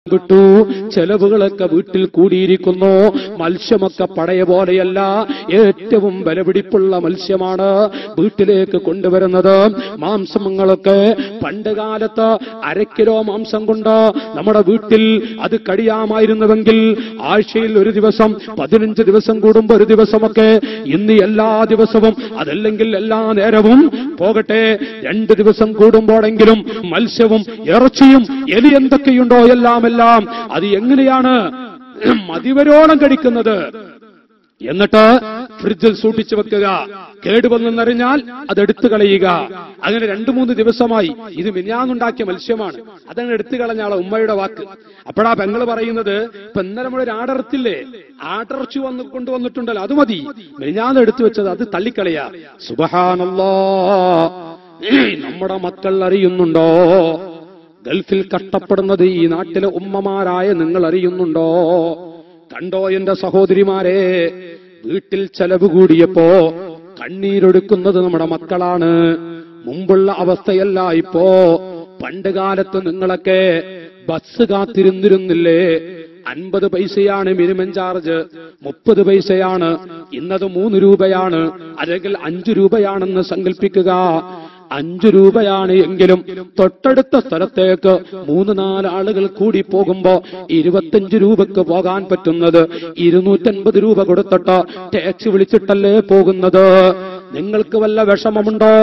വിട്ടു ചെലവുകളൊക്കെ വീട്ടിൽ കൂടിയിരിക്കുന്നു മത്സ്യമൊക്കെ പഴയ പോലെയല്ല ഏറ്റവും വിലപിടിപ്പുള്ള മത്സ്യമാണ് വീട്ടിലേക്ക് കൊണ്ടുവരുന്നത് മാംസങ്ങളൊക്കെ പണ്ട് കാലത്ത് അര കിലോ മാംസം കൊണ്ട് നമ്മുടെ വീട്ടിൽ അത് കഴിയാമായിരുന്നുവെങ്കിൽ ആഴ്ചയിൽ ഒരു ദിവസം പതിനഞ്ച് ദിവസം കൂടുമ്പോ ഒരു ദിവസമൊക്കെ ഇന്ന് എല്ലാ ദിവസവും അതല്ലെങ്കിൽ എല്ലാ നേരവും പോകട്ടെ രണ്ട് ദിവസം കൂടുമ്പോഴെങ്കിലും മത്സ്യവും ഇറച്ചിയും എലി എന്തൊക്കെയുണ്ടോ എല്ലാം എല്ലാം അത് എങ്ങനെയാണ് മതിവരോളം കഴിക്കുന്നത് എന്നിട്ട് ഫ്രിഡ്ജിൽ സൂക്ഷിച്ചു വെക്കുക കേടുവന്നെന്നറിഞ്ഞാൽ അത് എടുത്തു കളയുക അങ്ങനെ രണ്ടു മൂന്ന് ദിവസമായി ഇത് മിനിയാന്നുണ്ടാക്കിയ മത്സ്യമാണ് അതങ്ങനെ എടുത്തു കളഞ്ഞാളെ ഉമ്മയുടെ വാക്ക് അപ്പോഴാ പെങ്ങള് പറയുന്നത് ഇപ്പൊ ഇന്നലെ നമ്മളൊരു ആടർത്തില്ലേ ആടർച്ചു വന്ന് കൊണ്ടുവന്നിട്ടുണ്ടല്ലോ അത് മതി മിനിഞ്ഞാന്ന് എടുത്തു വെച്ചത് അത് തള്ളിക്കളയാ സുബഹാനല്ലോ നമ്മുടെ മക്കൾ അറിയുന്നുണ്ടോ ഗൾഫിൽ കഷ്ടപ്പെടുന്നത് ഈ നാട്ടിലെ ഉമ്മമാരായ നിങ്ങൾ അറിയുന്നുണ്ടോ കണ്ടോ എന്റെ സഹോദരിമാരെ വീട്ടിൽ ചെലവ് കൂടിയപ്പോ കണ്ണീരൊടുക്കുന്നത് നമ്മുടെ മക്കളാണ് മുമ്പുള്ള അവസ്ഥയല്ല ഇപ്പോ പണ്ട് കാലത്ത് നിങ്ങളൊക്കെ ബസ് കാത്തിരുന്നിരുന്നില്ലേ അൻപത് പൈസയാണ് മിനിമം ചാർജ് മുപ്പത് പൈസയാണ് ഇന്നത് മൂന്ന് രൂപയാണ് അല്ലെങ്കിൽ അഞ്ചു രൂപയാണെന്ന് സങ്കല്പിക്കുക അഞ്ചു രൂപയാണ് എങ്കിലും തൊട്ടടുത്ത സ്ഥലത്തേക്ക് മൂന്ന് നാല് ആളുകൾ കൂടി പോകുമ്പോ ഇരുപത്തഞ്ച് രൂപക്ക് പോകാൻ പറ്റുന്നത് ഇരുന്നൂറ്റൻപത് രൂപ കൊടുത്തിട്ട് ടാക്സി വിളിച്ചിട്ടല്ലേ പോകുന്നത് നിങ്ങൾക്ക് വല്ല വിഷമമുണ്ടോ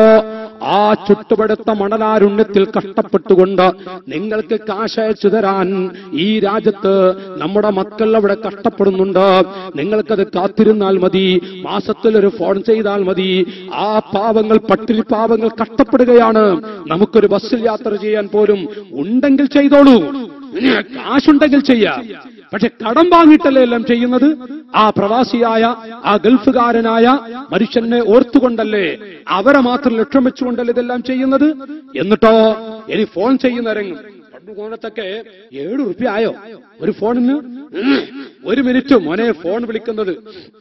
ആ ചുട്ടുപടുത്ത മണലാരുണ്യത്തിൽ കഷ്ടപ്പെട്ടുകൊണ്ട് നിങ്ങൾക്ക് കാശ് അയച്ചു തരാൻ ഈ രാജ്യത്ത് നമ്മുടെ മക്കൾ അവിടെ കഷ്ടപ്പെടുന്നുണ്ട് നിങ്ങൾക്കത് കാത്തിരുന്നാൽ മതി മാസത്തിൽ ഒരു ഫോൺ ചെയ്താൽ മതി ആ പാവങ്ങൾ പട്ടിണി പാവങ്ങൾ കഷ്ടപ്പെടുകയാണ് നമുക്കൊരു ബസ്സിൽ യാത്ര ചെയ്യാൻ പോലും ഉണ്ടെങ്കിൽ ചെയ്തോളൂ കാശുണ്ടെങ്കിൽ ചെയ്യാം പക്ഷെ കടം വാങ്ങിയിട്ടല്ലേ എല്ലാം ചെയ്യുന്നത് ആ പ്രവാസിയായ ആ ഗൾഫുകാരനായ മനുഷ്യനെ ഓർത്തുകൊണ്ടല്ലേ അവരെ മാത്രം ലക്ഷ്യം വെച്ചുകൊണ്ടല്ലേ ഇതെല്ലാം ചെയ്യുന്നത് എന്നിട്ടോ ഇനി ഫോൺ ചെയ്യുന്നവരെങ്ങും പണ്ട് കോണത്തൊക്കെ ഏഴ് റുപ്യ ആയോ ഒരു ഫോണിന് ഉം. ഒരു മിനിറ്റ് മോനെ ഫോൺ വിളിക്കുന്നത്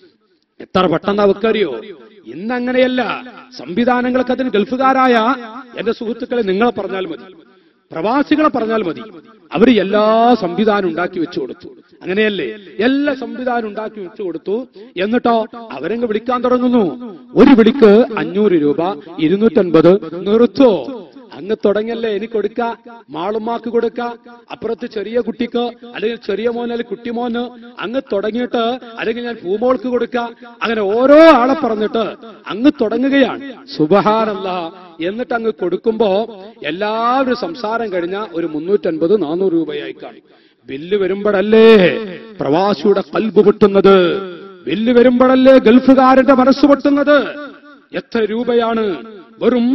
എത്ര പെട്ടെന്ന് അവക്കറിയോ ഇന്ന് അങ്ങനെയല്ല സംവിധാനങ്ങൾക്ക് അതിന് ഗൾഫുകാരായ എന്റെ സുഹൃത്തുക്കളെ നിങ്ങളെ പറഞ്ഞാൽ മതി പ്രവാസികളെ പറഞ്ഞാൽ മതി അവർ എല്ലാ സംവിധാനം ഉണ്ടാക്കി വെച്ചു കൊടുത്തു അങ്ങനെയല്ലേ എല്ലാ സംവിധാനം ഉണ്ടാക്കി വെച്ചു കൊടുത്തു എന്നിട്ടോ അവരങ്ങ് വിളിക്കാൻ തുടങ്ങുന്നു ഒരു വിളിക്ക് അഞ്ഞൂറ് രൂപ ഇരുന്നൂറ്റൻപത് നിർത്തോ അങ്ങ് തുടങ്ങല്ലേ എനിക്ക് കൊടുക്ക മാളുമാക്ക് കൊടുക്ക അപ്പുറത്ത് ചെറിയ കുട്ടിക്ക് അല്ലെങ്കിൽ ചെറിയ മോൻ അല്ലെങ്കിൽ കുട്ടിമോന് അങ്ങ് തുടങ്ങിയിട്ട് അല്ലെങ്കിൽ ഞാൻ പൂമോൾക്ക് കൊടുക്ക അങ്ങനെ ഓരോ ആളെ പറഞ്ഞിട്ട് അങ്ങ് തുടങ്ങുകയാണ് സുബഹാനല്ല എന്നിട്ട് അങ്ങ് കൊടുക്കുമ്പോ എല്ലാവരും സംസാരം കഴിഞ്ഞ ഒരു മുന്നൂറ്റൻപത് നാനൂറ് രൂപയായി കാണും ബില്ല് വരുമ്പോഴല്ലേ പ്രവാസിയുടെ കൽബ് പൊട്ടുന്നത് ബില്ല് വരുമ്പോഴല്ലേ ഗൾഫുകാരന്റെ മനസ്സ് പൊട്ടുന്നത് എത്ര രൂപയാണ് വെറും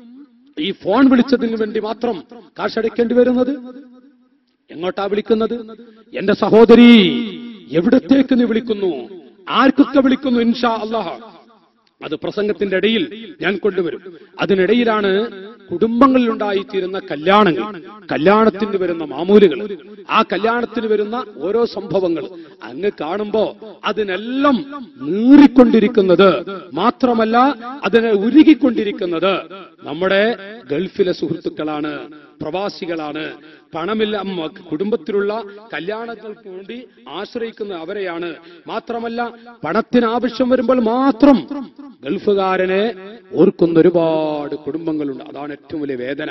ഈ ഫോൺ വിളിച്ചതിന് വേണ്ടി മാത്രം കാശടയ്ക്കേണ്ടി വരുന്നത് എങ്ങോട്ടാ വിളിക്കുന്നത് എന്റെ സഹോദരി എവിടത്തേക്ക് നീ വിളിക്കുന്നു ആർക്കൊക്കെ വിളിക്കുന്നു ഇൻഷാ അള്ളാഹ് അത് പ്രസംഗത്തിന്റെ ഇടയിൽ ഞാൻ കൊണ്ടുവരും അതിനിടയിലാണ് കുടുംബങ്ങളിൽ ഉണ്ടായിത്തീരുന്ന കല്യാണങ്ങൾ കല്യാണത്തിന് വരുന്ന മാമൂലുകൾ ആ കല്യാണത്തിന് വരുന്ന ഓരോ സംഭവങ്ങൾ അങ്ങ് കാണുമ്പോ അതിനെല്ലാം നീറിക്കൊണ്ടിരിക്കുന്നത് മാത്രമല്ല അതിനെ ഉരുകിക്കൊണ്ടിരിക്കുന്നത് നമ്മുടെ ഗൾഫിലെ സുഹൃത്തുക്കളാണ് പ്രവാസികളാണ് പണമില്ല ഉം, കുടുംബത്തിലുള്ള കല്യാണങ്ങൾക്ക് വേണ്ടി ആശ്രയിക്കുന്ന അവരെയാണ് മാത്രമല്ല പണത്തിന് ആവശ്യം വരുമ്പോൾ മാത്രം ഗൾഫുകാരനെ ഓർക്കുന്ന ഒരുപാട് കുടുംബങ്ങളുണ്ട് അതാണ് ഏറ്റവും വലിയ വേദന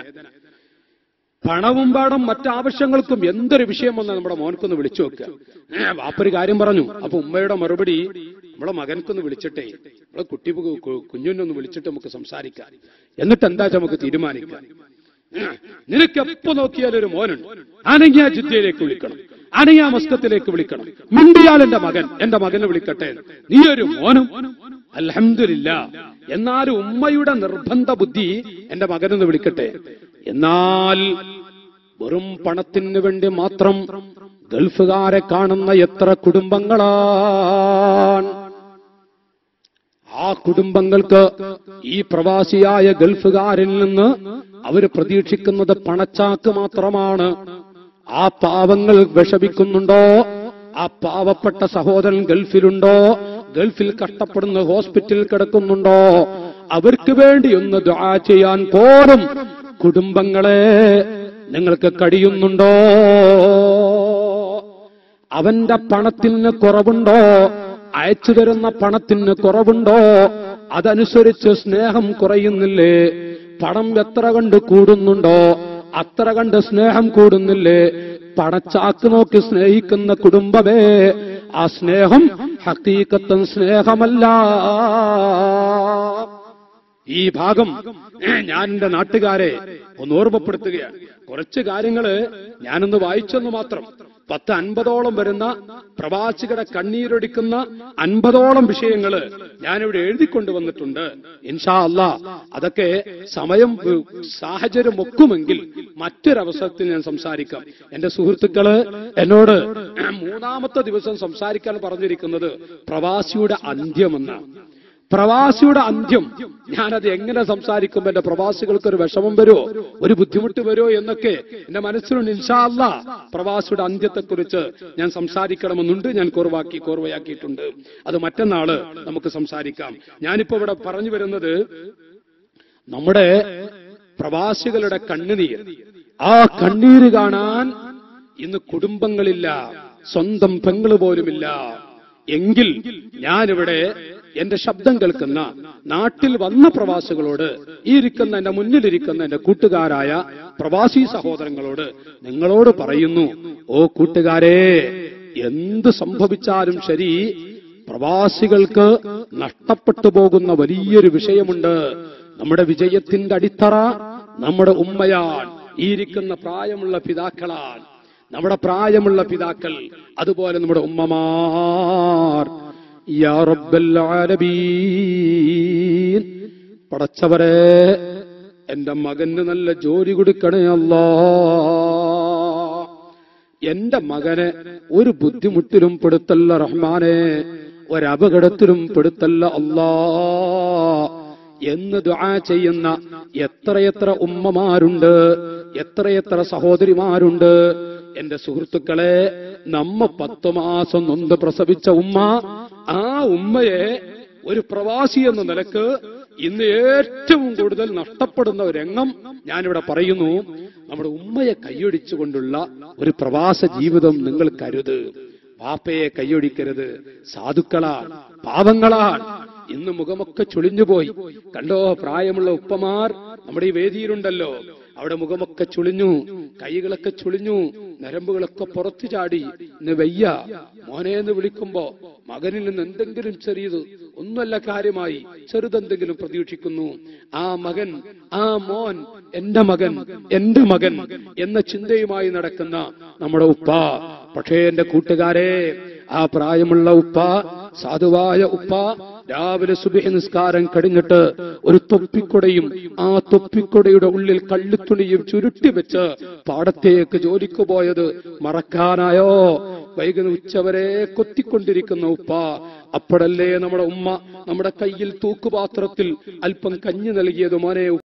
പണവും പാടം മറ്റാവശ്യങ്ങൾക്കും എന്തൊരു വിഷയം വന്നാൽ നമ്മുടെ മോനക്കൊന്ന് വിളിച്ചു വെക്കുക ഏ, വാപ്പൊരു കാര്യം പറഞ്ഞു അപ്പൊ ഉമ്മയുടെ മറുപടി നമ്മളെ മകൻക്കൊന്ന് വിളിച്ചിട്ടേ നമ്മളെ കുട്ടി കു- കു- കുഞ്ഞിനൊന്ന് വിളിച്ചിട്ട് നമുക്ക് സംസാരിക്കാം എന്നിട്ട് എന്താ വെച്ചാ നമുക്ക് തീരുമാനിക്കാം ഏ, നിനക്ക് എപ്പോ നോക്കിയാലും ഒരു മോനുണ്ട് ആണെങ്കിൽ ആ ജിദ്ദയിലേക്ക് വിളിക്കണം ആണെങ്കിൽ ആ മസ്കത്തിലേക്ക് വിളിക്കണം മിണ്ടിയാൽ എന്റെ മകൻ എന്റെ മകനെ വിളിക്കട്ടെ നീ ഒരു മോനും അൽഹംദുലില്ല എന്നാലും ഉമ്മയുടെ നിർബന്ധ ബുദ്ധി എന്റെ മകനൊന്ന് വിളിക്കട്ടെ എന്നാൽ വെറും പണത്തിന് വേണ്ടി മാത്രം ഗൾഫുകാരെ കാണുന്ന എത്ര കുടുംബങ്ങളാണ് ആ കുടുംബങ്ങൾക്ക് ഈ പ്രവാസിയായ ഗൾഫുകാരിൽ നിന്ന് അവർ പ്രതീക്ഷിക്കുന്നത് പണച്ചാക്ക് മാത്രമാണ് ആ പാവങ്ങൾ വിഷമിക്കുന്നുണ്ടോ ആ പാവപ്പെട്ട സഹോദരൻ ഗൾഫിലുണ്ടോ ഗൾഫിൽ കഷ്ടപ്പെടുന്ന ഹോസ്പിറ്റലിൽ കിടക്കുന്നുണ്ടോ അവർക്ക് വേണ്ടി ഒന്ന് ദുആ ചെയ്യാൻ പോലും കുടുംബങ്ങളെ നിങ്ങൾക്ക് കഴിയുന്നുണ്ടോ അവന്റെ പണത്തിന് കുറവുണ്ടോ അയച്ചു തരുന്ന പണത്തിന് കുറവുണ്ടോ അതനുസരിച്ച് സ്നേഹം കുറയുന്നില്ലേ പണം എത്ര കണ്ട് കൂടുന്നുണ്ടോ അത്ര കണ്ട് സ്നേഹം കൂടുന്നില്ലേ പണച്ചാക്ക് നോക്കി സ്നേഹിക്കുന്ന കുടുംബമേ ആ സ്നേഹം ഹക്കീക്കത്തൻ സ്നേഹമല്ല ഈ ഭാഗം ഞാൻ എന്റെ നാട്ടുകാരെ ഒന്ന് ഓർമ്മപ്പെടുത്തുകയാണ് കുറച്ച് കാര്യങ്ങള് ഞാനൊന്ന് വായിച്ചെന്ന് മാത്രം പത്ത് അൻപതോളം വരുന്ന പ്രവാസികളുടെ കണ്ണീരൊടിക്കുന്ന അൻപതോളം വിഷയങ്ങള് ഞാനിവിടെ എഴുതിക്കൊണ്ടുവന്നിട്ടുണ്ട് ഇൻഷാ അല്ലാ അതൊക്കെ സമയം ഏഹ്, സാഹചര്യം ഒക്കുമെങ്കിൽ മറ്റൊരവസരത്തിൽ ഞാൻ സംസാരിക്കാം എന്റെ സുഹൃത്തുക്കള് എന്നോട് മൂന്നാമത്തെ ദിവസം സംസാരിക്കാൻ പറഞ്ഞിരിക്കുന്നത് പ്രവാസിയുടെ അന്ത്യമെന്നാണ് പ്രവാസിയുടെ അന്ത്യം ഞാനത് എങ്ങനെ സംസാരിക്കുമ്പോ എന്റെ പ്രവാസികൾക്ക് ഒരു വിഷമം വരുമോ ഒരു ബുദ്ധിമുട്ട് വരുമോ എന്നൊക്കെ എന്റെ മനസ്സിലുണ്ട് ഇൻഷാല്ല പ്രവാസിയുടെ അന്ത്യത്തെക്കുറിച്ച് ഞാൻ സംസാരിക്കണമെന്നുണ്ട് ഞാൻ കോർവാക്കി കോർവയാക്കിയിട്ടുണ്ട് അത് മറ്റന്നാള് നമുക്ക് സംസാരിക്കാം ഞാനിപ്പോ ഇവിടെ പറഞ്ഞു വരുന്നത് നമ്മുടെ പ്രവാസികളുടെ കണ്ണുനീർ ആ കണ്ണീര് കാണാൻ ഇന്ന് കുടുംബങ്ങളില്ല സ്വന്തം പെങ്ങള് പോലുമില്ല എങ്കിൽ ഞാനിവിടെ എന്റെ ശബ്ദം കേൾക്കുന്ന നാട്ടിൽ വന്ന പ്രവാസികളോട് ഈ ഇരിക്കുന്ന എന്റെ മുന്നിലിരിക്കുന്ന എന്റെ കൂട്ടുകാരായ പ്രവാസി സഹോദരങ്ങളോട് നിങ്ങളോട് പറയുന്നു ഓ കൂട്ടുകാരെ എന്ത് സംഭവിച്ചാലും ശരി പ്രവാസികൾക്ക് നഷ്ടപ്പെട്ടു പോകുന്ന വലിയൊരു വിഷയമുണ്ട് നമ്മുടെ വിജയത്തിന്റെ അടിത്തറ നമ്മുടെ ഉമ്മയാണ് ഈ ഇരിക്കുന്ന പ്രായമുള്ള പിതാക്കളാണ് നമ്മുടെ പ്രായമുള്ള പിതാക്കൾ അതുപോലെ നമ്മുടെ ഉമ്മമാർ യാ റബ്ബൽ ആലമീൻ പടച്ചവരെ എന്റെ മകന് നല്ല ജോലി കൊടുക്കണേ അല്ലാ എന്റെ മകനെ ഒരു ബുദ്ധിമുട്ടിലും പെടുത്തല്ല റഹ്മാനെ ഒരപകടത്തിലും പെടുത്തല്ല അല്ലാ എന്ന് ദുആ ചെയ്യുന്ന എത്രയെത്ര ഉമ്മമാരുണ്ട് എത്രയെത്ര സഹോദരിമാരുണ്ട് എന്റെ സുഹൃത്തുക്കളെ നമ്മ പത്തു മാസം നൊന്ത് പ്രസവിച്ച ഉമ്മ ആ ഉമ്മയെ ഒരു പ്രവാസി എന്ന നിലക്ക് ഇന്ന് ഏറ്റവും കൂടുതൽ നഷ്ടപ്പെടുന്ന ഒരു രംഗം ഞാനിവിടെ പറയുന്നു നമ്മുടെ ഉമ്മയെ കൈയൊടിച്ചുകൊണ്ടുള്ള ഒരു പ്രവാസ ജീവിതം നിങ്ങൾ കരുത് വാപ്പയെ കൈയൊടിക്കരുത് സാധുക്കളാണ് പാവങ്ങളാണ് ഇന്ന് മുഖമൊക്കെ ചുളിഞ്ഞുപോയി കണ്ടോ പ്രായമുള്ള ഉപ്പമാർ നമ്മുടെ ഈ വേദിയിലുണ്ടല്ലോ അവിടെ മുഖമൊക്കെ ചുളിഞ്ഞു കൈകളൊക്കെ ചുളിഞ്ഞു നരമ്പുകളൊക്കെ പുറത്തു ചാടി ഇന്ന് വയ്യ മോനെ എന്ന് വിളിക്കുമ്പോ മകനിൽ നിന്ന് എന്തെങ്കിലും ചെറിയത് ഒന്നുമല്ല കാര്യമായി ചെറുതെന്തെങ്കിലും പ്രതീക്ഷിക്കുന്നു ആ മകൻ ആ മോൻ എന്റെ മകൻ എന്റെ മകൻ എന്ന ചിന്തയുമായി നടക്കുന്ന നമ്മുടെ ഉപ്പ പക്ഷേ എന്റെ കൂട്ടുകാരെ ആ പ്രായമുള്ള ഉപ്പ സാധുവായ ഉപ്പ രാവിലെ സുബഹി നിസ്കാരം കഴിഞ്ഞിട്ട് ഒരു തൊപ്പിക്കൊടയും ആ തൊപ്പിക്കൊടയുടെ ഉള്ളിൽ കള്ളിത്തുണിയും ചുരുട്ടി വെച്ച് പാടത്തേക്ക് ജോലിക്ക് പോയത് മറക്കാനായോ വൈകുന്ന ഉച്ചവരെ കൊത്തിക്കൊണ്ടിരിക്കുന്ന ഉപ്പ അപ്പോഴല്ലേ നമ്മുടെ ഉമ്മ നമ്മുടെ കയ്യിൽ തൂക്കുപാത്രത്തിൽ അല്പം കഞ്ഞി നൽകിയത് മോനെ